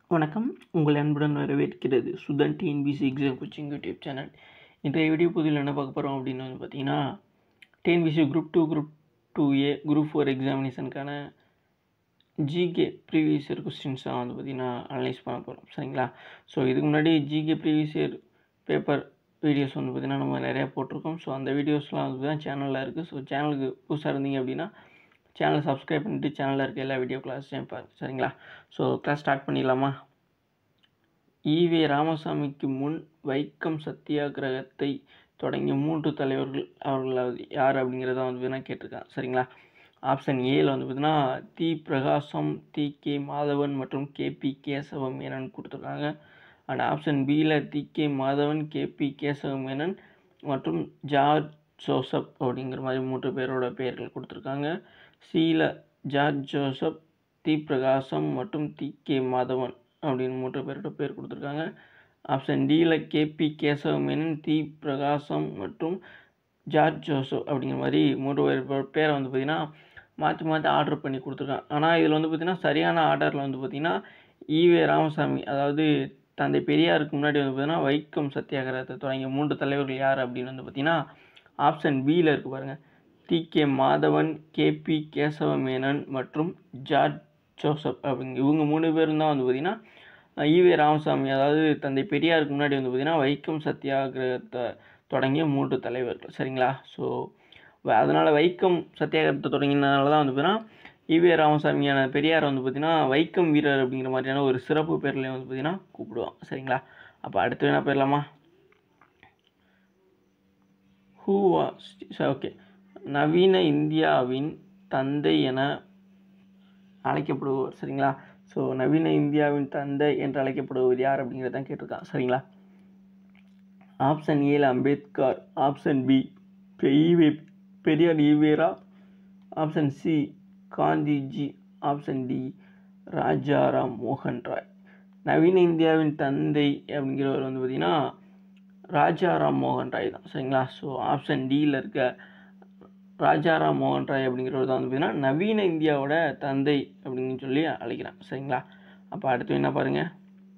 வணக்கம் உங்கள் அன்புடன் வரவேற்கிறது Suthan TNPSC exam coaching YouTube channel இன்றைய வீடியோ பதிவில் என்ன பார்க்க போகிறோம் அப்படின்னு வந்து பார்த்தீங்கன்னா TNPSC group two group two A group four எக்ஸாமினேஷனுக்கான ஜிகே ப்ரீவியஸ் இயர் கொஸ்டின்ஸ் தான் வந்து பார்த்திங்கன்னா அனலைஸ் பண்ண போகிறோம் சரிங்களா ஸோ இதுக்கு முன்னாடி GK previous year paper videos வந்து பார்த்திங்கன்னா நம்ம நிறையா போட்டிருக்கோம் ஸோ அந்த வீடியோஸ்லாம் வந்து தான் சேனலில் இருக்குது ஸோ சேனலுக்கு புதுசாக இருந்தீங்க அப்படின்னா சேனலை சப்ஸ்கிரைப் பண்ணிட்டு சேனலில் இருக்க எல்லா வீடியோ கிளாஸையும் பாருங்க சரிங்களா ஸோ கிளாஸ் ஸ்டார்ட் பண்ணிடலாமா ஈவே ராமசாமிக்கு முன் வைக்கம் சத்தியாகிரகத்தை தொடங்கிய மூன்று தலைவர்கள் அவர்களாவது யார் அப்படிங்கிறத வந்து பார்த்தீங்கன்னா கேட்டிருக்காங்க சரிங்களா ஆப்ஷன் ஏல வந்து பார்த்தீங்கன்னா தி பிரகாசம் தி கே மாதவன் மற்றும் கேபி கேசவ மேனன் கொடுத்துருக்காங்க அண்ட் ஆப்ஷன் பியில் T K Madhavan K P Kesava Menon மற்றும் ஜார்ஜ் ஜோசப் அப்படிங்கிற மாதிரி மூன்று பேரோட பெயர்கள் கொடுத்துருக்காங்க சீல ஜார்ஜ் ஜோசப் தி பிரகாசம் மற்றும் தி கே மாதவன் அப்படின்னு மூன்று பேரோட பேர் கொடுத்துருக்காங்க ஆப்ஷன் டியில் கேபி கேசவ மேனன் தி பிரகாசம் மற்றும் ஜார்ஜ் ஜோசப் அப்படிங்கிற மாதிரி மூன்று பேர் பேரை வந்து பார்த்திங்கன்னா மாற்றி மாற்றி ஆர்டர் பண்ணி கொடுத்துருக்காங்க ஆனால் இதில் வந்து பார்த்திங்கன்னா சரியான ஆர்டரில் வந்து பார்த்திங்கன்னா ஈவே ராமசாமி அதாவது தந்தை பெரியாருக்கு முன்னாடி வந்து பார்த்திங்கன்னா வைக்கம் சத்தியாகிரகத்தை தொடங்கிய மூன்று தலைவர்கள் யார் அப்படின்னு வந்து பார்த்திங்கன்னா ஆப்ஷன் பியில் இருக்குது பாருங்கள் T K Madhavan K P Kesava Menon மற்றும் ஜார்ஜ் ஜோசப் அப்படிங்க இவங்க மூணு பேரும் தான் வந்து பார்த்திங்கன்னா ஈவே ராமசாமி அதாவது தந்தை பெரியாருக்கு முன்னாடி வந்து பார்த்திங்கன்னா வைக்கம் சத்தியாகிரகத்தை தொடங்கிய மூன்று தலைவர்கள் சரிங்களா ஸோ அதனால் வைக்கம் சத்தியாகிரகத்தை தொடங்கினதுனால தான் வந்து பார்த்திங்கன்னா ஈவே ராமசாமியான பெரியார் வந்து பார்த்திங்கன்னா வைக்கம் வீரர் அப்படிங்கிற மாதிரியான ஒரு சிறப்பு பேர்லேயும் வந்து பார்த்திங்கன்னா கூப்பிடுவோம் சரிங்களா அப்போ அடுத்து என்ன போயிடலாமா ஹூ வாஸ் ஓகே நவீன இந்தியாவின் தந்தை என அழைக்கப்படுபவர் சரிங்களா ஸோ நவீன இந்தியாவின் தந்தை என்று அழைக்கப்படுவது யார் அப்படிங்கிறத தான் கேட்டிருக்கான் சரிங்களா ஆப்ஷன் ஏல Ambedkar option B E V Periyar E V R option C Gandhiji option D Rajaram மோகன் ராய் நவீன இந்தியாவின் தந்தை அப்படிங்கிறவர் வந்து பார்த்திங்கன்னா ராஜாராம் மோகன் ராய் தான் சரிங்களா ஸோ ஆப்ஷன் டியில் இருக்க ராஜாராம் மோகன் ராய் அப்படிங்கிறவர் தான் வந்து பார்த்திங்கன்னா நவீன இந்தியாவோட தந்தை அப்படின்னு சொல்லி அழைக்கிறாங்க சரிங்களா அப்போ அடுத்து என்ன பாருங்கள்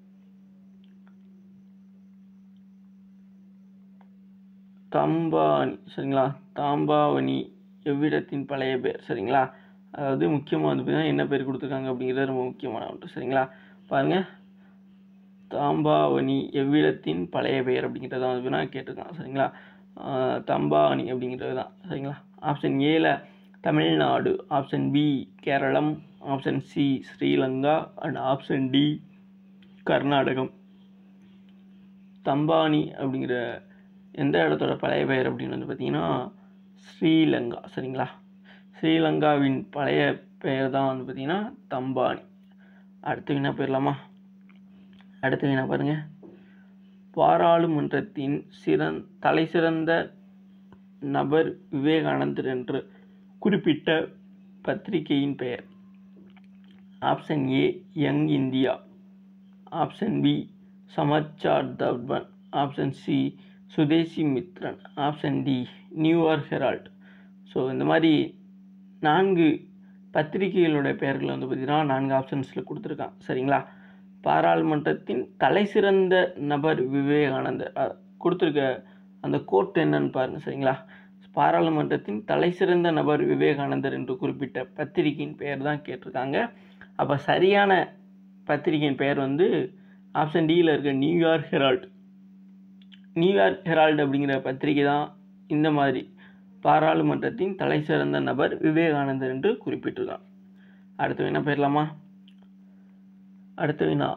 தம்பானி சரிங்களா தாம்பாவனி எவ்விடத்தின் பழைய பேர் சரிங்களா அதாவது முக்கியமாக வந்து பார்த்திங்கன்னா என்ன பேர் கொடுத்துருக்காங்க அப்படிங்கிறது ரொம்ப முக்கியமான ஒன்று சரிங்களா பாருங்கள் தாம்பாவனி எவ்விடத்தின் பழைய பெயர் அப்படிங்கிறத வந்து நான் கேட்டிருக்கான் சரிங்களா தம்பாவனி அப்படிங்கிறது தான் சரிங்களா ஆப்ஷன் ஏல Tamil Nadu option B Keralam option C Sri Lanka and option D Karnatakam தம்பானி அப்படிங்கிற எந்த இடத்தோட பழைய பெயர் அப்படின்னு வந்து பார்த்திங்கன்னா ஸ்ரீலங்கா சரிங்களா ஸ்ரீலங்காவின் பழைய பெயர் தான் வந்து பார்த்திங்கன்னா தம்பானி அடுத்து என்ன போயிடலாமா அடுத்து என்ன பாருங்கள் பாராளுமன்றத்தின் சிறந் தலை சிறந்த நபர் விவேகானந்தர் என்று குறிப்பிட்ட பத்திரிகையின் பெயர் option A young India option B Samachar Darpan option C Swadesi Mitran option D New York Herald so இந்த மாதிரி நான்கு பத்திரிகைகளோட பெயர்களை வந்து பார்த்திங்கன்னா நான்கு ஆப்ஷன்ஸில் கொடுத்துருக்கான் சரிங்களா பாராளுமன்றத்தின் தலை சிறந்த நபர் விவேகானந்தர் கொடுத்துருக்க அந்த கோட் என்னன்னு பாருங்கள் சரிங்களா பாராளுமன்றத்தின் தலை சிறந்த நபர் விவேகானந்தர் என்று குறிப்பிட்ட பத்திரிகையின் பெயர் தான் கேட்டிருக்காங்க அப்போ சரியான பத்திரிகையின் பெயர் வந்து ஆப்ஷன் டியில் இருக்க நியூயார்க் ஹெரால்ட் நியூயார்க் ஹெரால்டு அப்படிங்கிற பத்திரிகை தான் இந்த மாதிரி பாராளுமன்றத்தின் தலை சிறந்த நபர் விவேகானந்தர் என்று குறிப்பிட்டிருக்கான் அடுத்து என்ன போயிடலாமா அடுத்த வினா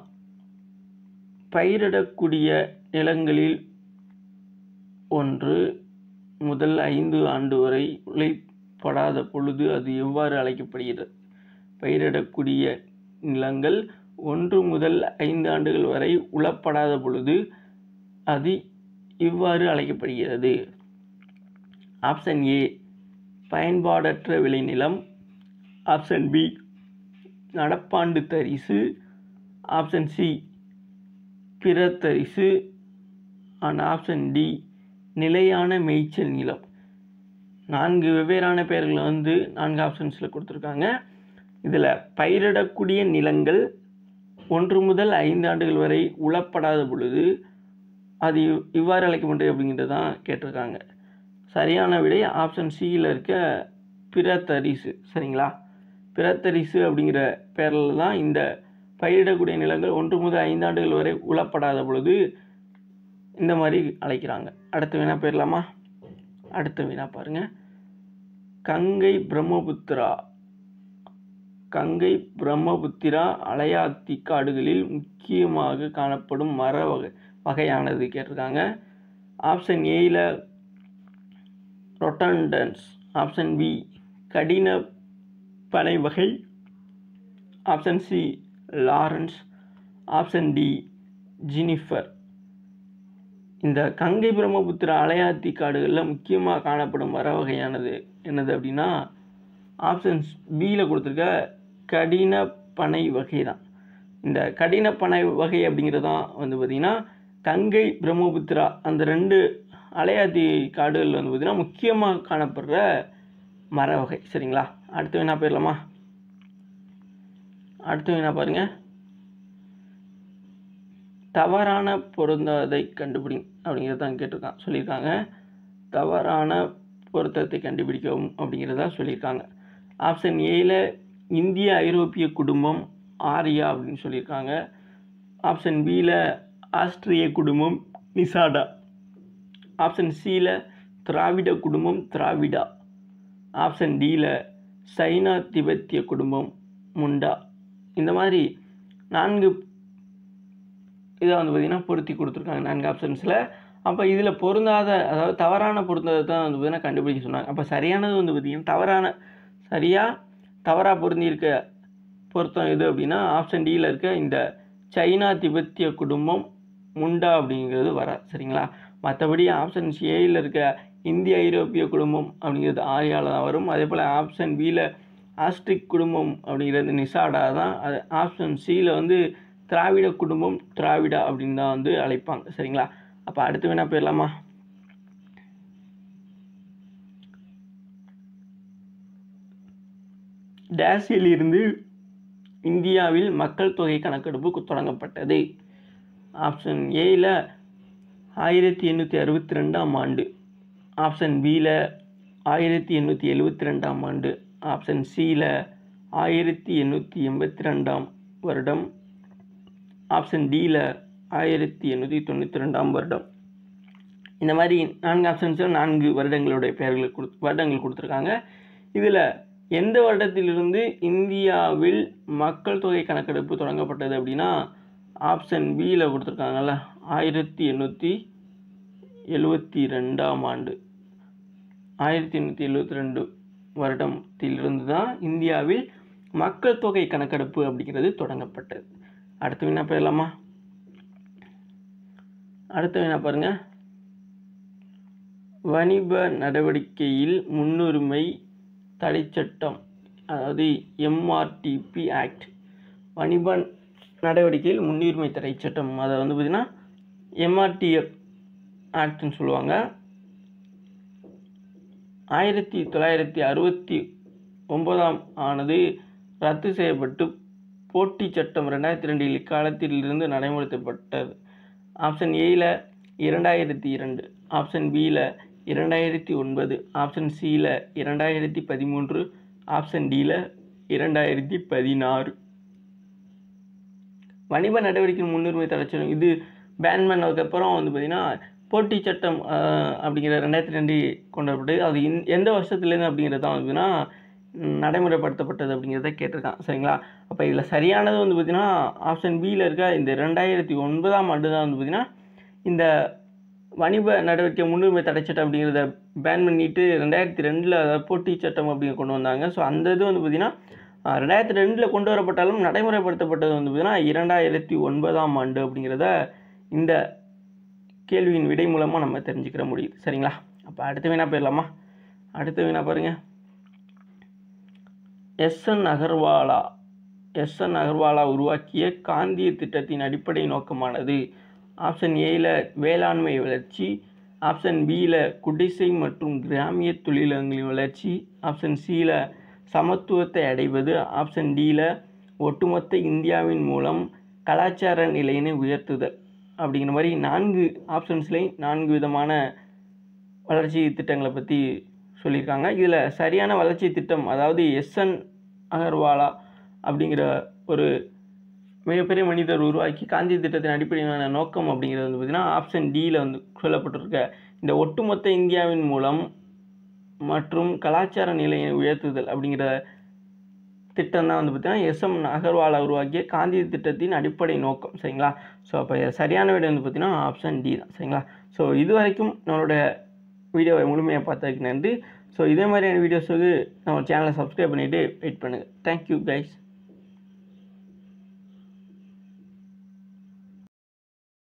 பயிரிடக்கூடிய நிலங்களில் ஒன்று முதல் ஐந்து ஆண்டு வரை உழைப்படாத பொழுது அது எவ்வாறு அழைக்கப்படுகிறது பயிரிடக்கூடிய நிலங்கள் ஒன்று முதல் ஐந்து ஆண்டுகள் வரை உழப்படாத பொழுது அது இவ்வாறு அழைக்கப்படுகிறது ஆப்ஷன் ஏ பயன்பாடற்ற விளைநிலம் ஆப்ஷன் பி நடப்பாண்டு தரிசு ஆப்ஷன் சி பிற தரிசு அண்ட் ஆப்ஷன் டி நிலையான மேய்ச்சல் நிலம் நான்கு வெவ்வேறான பெயர்களை வந்து நான்கு ஆப்ஷன்ஸில் கொடுத்துருக்காங்க இதில் பயிரிடக்கூடிய நிலங்கள் ஒன்று முதல் ஐந்து ஆண்டுகள் வரை உழப்படாத பொழுது அது இவ்- இவ்வாறு அழைக்கப்பட்டது அப்படிங்கிறது தான் கேட்டிருக்காங்க சரியான விடை ஆப்ஷன் சியில் இருக்க பிரத்தரிசு சரிங்களா பிரத்தரிசு அப்படிங்கிற பேரில் தான் இந்த பயிரிடக்கூடிய நிலங்கள் ஒன்று முதல் ஐந்து ஆண்டுகள் வரை உழப்படாத பொழுது இந்த மாதிரி அழைக்கிறாங்க அடுத்த வினா போயிடலாமா அடுத்த வினா பாருங்க கங்கை பிரம்மபுத்திரா கங்கை பிரம்மபுத்திரா அலையாத்தி காடுகளில் முக்கியமாக காணப்படும் மர வகை வகையானது கேட்டிருக்காங்க ஆப்ஷன் ஏயில் ரொட்டண்டன்ஸ் ஆப்ஷன் பி கடின பனை வகை ஆப்ஷன் சி லாரன்ஸ் ஆப்ஷன் டி ஜினிஃபர் இந்த கங்கை பிரம்மபுத்திரா அலையாத்தி காடுகளில் முக்கியமாக காணப்படும் மர வகையானது என்னது அப்படின்னா ஆப்ஷன்ஸ் பியில் கொடுத்துருக்க கடின பனை வகை தான் இந்த கடின பனை வகை அப்படிங்கிறது தான் வந்து பார்த்திங்கன்னா கங்கை பிரம்மபுத்திரா அந்த ரெண்டு அலையாத்தி காடுகளில் வந்து பார்த்திங்கன்னா முக்கியமாக காணப்படுற மர வகை சரிங்களா அடுத்து வேணா போயிடலாமா அடுத்து வேணா பாருங்கள் தவறான பொருந்தாதை கண்டுபிடி அப்படிங்கிறத தான் கேட்டிருக்கான் சொல்லியிருக்காங்க தவறான பொருத்தத்தை கண்டுபிடிக்கவும் அப்படிங்கிறதா சொல்லியிருக்காங்க ஆப்ஷன் ஏயில் இந்திய ஐரோப்பிய குடும்பம் ஆரியா அப்படின்னு சொல்லியிருக்காங்க ஆப்ஷன் பியில் ஆஸ்திரிய குடும்பம் நிசாடா ஆப்ஷன் சியில் திராவிட குடும்பம் திராவிடா ஆப்ஷன் டியில் சைனா திபெத்திய குடும்பம் முண்டா இந்த மாதிரி நான்கு இதை வந்து பார்த்திங்கன்னா பொருத்தி கொடுத்துருக்காங்க நான்கு ஆப்ஷன்ஸில் அப்போ இதில் பொருந்தாத அதாவது தவறான பொருந்ததை தான் வந்து பார்த்திங்கன்னா கண்டுபிடிக்க சொன்னாங்க அப்போ சரியானது வந்து பார்த்திங்கன்னா தவறான சரியாக தவறாக பொருந்தியிருக்க பொருத்தம் எது அப்படின்னா ஆப்ஷன் டியில் இருக்க இந்த சைனா திபெத்திய குடும்பம் முண்டா அப்படிங்கிறது வர சரிங்களா மற்றபடி ஆப்ஷன் ஏயில் இருக்க இந்திய ஐரோப்பிய குடும்பம் அப்படிங்கிறது ஆரியாவில் தான் வரும் அதே போல் ஆப்ஷன் பியில் ஆஸ்ட்ரிக் குடும்பம் அப்படிங்கிறது நிசாடா தான் அது ஆப்ஷன் சியில் வந்து திராவிட குடும்பம் திராவிடா அப்படின்னு தான் வந்து அழைப்பாங்க சரிங்களா அப்போ அடுத்து வேணா போயிடலாமா டேஸில் இருந்து இந்தியாவில் மக்கள் தொகை கணக்கெடுப்பு தொடங்கப்பட்டது ஆப்ஷன் ஏயில் ஆயிரத்தி எண்ணூற்றி அறுபத்தி ரெண்டாம் ஆண்டு ஆப்ஷன் பியில் ஆயிரத்தி எண்ணூற்றி எழுபத்தி ரெண்டாம் ஆண்டு ஆப்ஷன் சியில் ஆயிரத்தி எண்ணூற்றி எண்பத்தி ரெண்டாம் வருடம் ஆப்ஷன் டியில் ஆயிரத்தி எண்ணூற்றி தொண்ணூற்றி ரெண்டாம் வருடம் இந்த மாதிரி நான்கு ஆப்ஷன்ஸில் நான்கு வருடங்களுடைய பெயர்கள் கொடு வருடங்கள் கொடுத்துருக்காங்க இதில் எந்த வருடத்திலிருந்து இந்தியாவில் மக்கள் தொகை கணக்கெடுப்பு தொடங்கப்பட்டது அப்படின்னா ஆப்ஷன் பியில் கொடுத்துருக்காங்கல்ல ஆயிரத்தி எண்ணூற்றி எழுவத்தி ரெண்டாம் ஆண்டு ஆயிரத்தி எண்ணூற்றி எழுவத்தி ரெண்டு வருடத்திலிருந்து தான் இந்தியாவில் மக்கள் தொகை கணக்கெடுப்பு அப்படிங்கிறது தொடங்கப்பட்டது அடுத்து வேணா போயிடலாமா அடுத்து வேணா பாருங்க வணிப நடவடிக்கையில் முன்னுரிமை தடைச்சட்டம் அதாவது எம்ஆர்டிபி ஆக்ட் வணிப நடவடிக்கையில் முன்னுரிமை தடை சட்டம் அதை வந்து பார்த்திங்கன்னா எம்ஆர்டிஎஃப் ஆக்ட்னு சொல்லுவாங்க ஆயிரத்தி தொள்ளாயிரத்தி அறுபத்தி ஒன்பதாம் ஆனது ரத்து செய்யப்பட்டு போட்டி சட்டம் ரெண்டாயிரத்தி ரெண்டில் இக்காலத்திலிருந்து நடைமுறைப்படுத்தப்பட்டது ஆப்ஷன் ஏயில் இரண்டாயிரத்தி இரண்டு ஆப்ஷன் பியில் இரண்டாயிரத்தி ஒன்பது ஆப்ஷன் சியில் இரண்டாயிரத்தி பதிமூன்று ஆப்ஷன் டியில் இரண்டாயிரத்தி பதினாறு வணிக நடவடிக்கை முன்னுரிமை தடைச்சட்டம் இது பேன் பண்ணதுக்கப்புறம் வந்து பார்த்திங்கன்னா போட்டி சட்டம் ஆஹ், அப்படிங்கிற ரெண்டாயிரத்தி ரெண்டு கொண்டு வரப்பட்டது அது இந் எந்த வருஷத்துலேருந்து அப்படிங்கிறது தான் வந்து பார்த்தீங்கன்னா ம், நடைமுறைப்படுத்தப்பட்டது அப்படிங்கிறத கேட்டிருக்கான் சரிங்களா அப்போ இதில் சரியானது வந்து பார்த்திங்கன்னா ஆப்ஷன் பியில் இருக்க இந்த ரெண்டாயிரத்தி ஒன்பதாம் ஆண்டு தான் வந்து பார்த்திங்கன்னா இந்த வணிக நடவடிக்கை முன்னுரிமை தடை சட்டம் அப்படிங்கிறத பேன் பண்ணிட்டு ரெண்டாயிரத்தி ரெண்டில் போட்டி சட்டம் அப்படிங்க கொண்டு வந்தாங்க ஸோ அந்த இது வந்து பார்த்திங்கன்னா ஆஹ், ரெண்டாயிரத்தி ரெண்டில் கொண்டு வரப்பட்டாலும் நடைமுறைப்படுத்தப்பட்டது வந்து பார்த்திங்கன்னா இரண்டாயிரத்தி ஒன்பதாம் ஆண்டு அப்படிங்கிறத இந்த கேள்வியின் விடை மூலமாக நம்ம தெரிஞ்சுக்கிற முடியுது சரிங்களா அப்போ அடுத்த வேணா போயிடலாமா அடுத்த வேணா பாருங்கள் எஸ்என் அகர்வாலா எஸ்என் அகர்வாலா உருவாக்கிய காந்திய திட்டத்தின் அடிப்படை நோக்கமானது ஆப்ஷன் ஏயில் வேளாண்மை வளர்ச்சி ஆப்ஷன் பியில் குடிசை மற்றும் கிராமிய தொழிலகங்களின் வளர்ச்சி ஆப்ஷன் சியில் சமத்துவத்தை அடைவது ஆப்ஷன் டியில் ஒட்டுமொத்த இந்தியாவின் மூலம் கலாச்சார நிலையினை உயர்த்துதல் அப்படிங்கிற மாதிரி நான்கு ஆப்ஷன்ஸ்லேயும் நான்கு விதமான வளர்ச்சி திட்டங்களை பற்றி சொல்லியிருக்காங்க இதில் சரியான வளர்ச்சி திட்டம் அதாவது எஸ்என் அகர்வாலா அப்படிங்கிற ஒரு மிகப்பெரிய மனிதர் உருவாக்கி காந்தி திட்டத்தின் அடிப்படையிலான நோக்கம் அப்படிங்கிறது வந்து பார்த்திங்கன்னா ஆப்ஷன் டியில் வந்து சொல்லப்பட்டிருக்க இந்த ஒட்டுமொத்த இந்தியாவின் மூலம் மற்றும் கலாச்சார நிலையை உயர்த்துதல் அப்படிங்கிற திட்டம் தான் வந்து பார்த்தீங்கன்னா எஸ்எம் அகர்வாலா உருவாக்கிய காந்தி திட்டத்தின் அடிப்படை நோக்கம் சரிங்களா ஸோ அப்போ சரியான விடை வந்து பார்த்தீங்கன்னா ஆப்ஷன் டி தான் சரிங்களா ஸோ இது வரைக்கும் நம்மளோட வீடியோவை முழுமையாக பார்த்ததுக்கு நன்றி ஸோ இதே மாதிரியான வீடியோஸுக்கு நம்ம சேனலை சப்ஸ்கிரைப் பண்ணிவிட்டு வெயிட் பண்ணுங்கள் தேங்க்யூ கைஸ்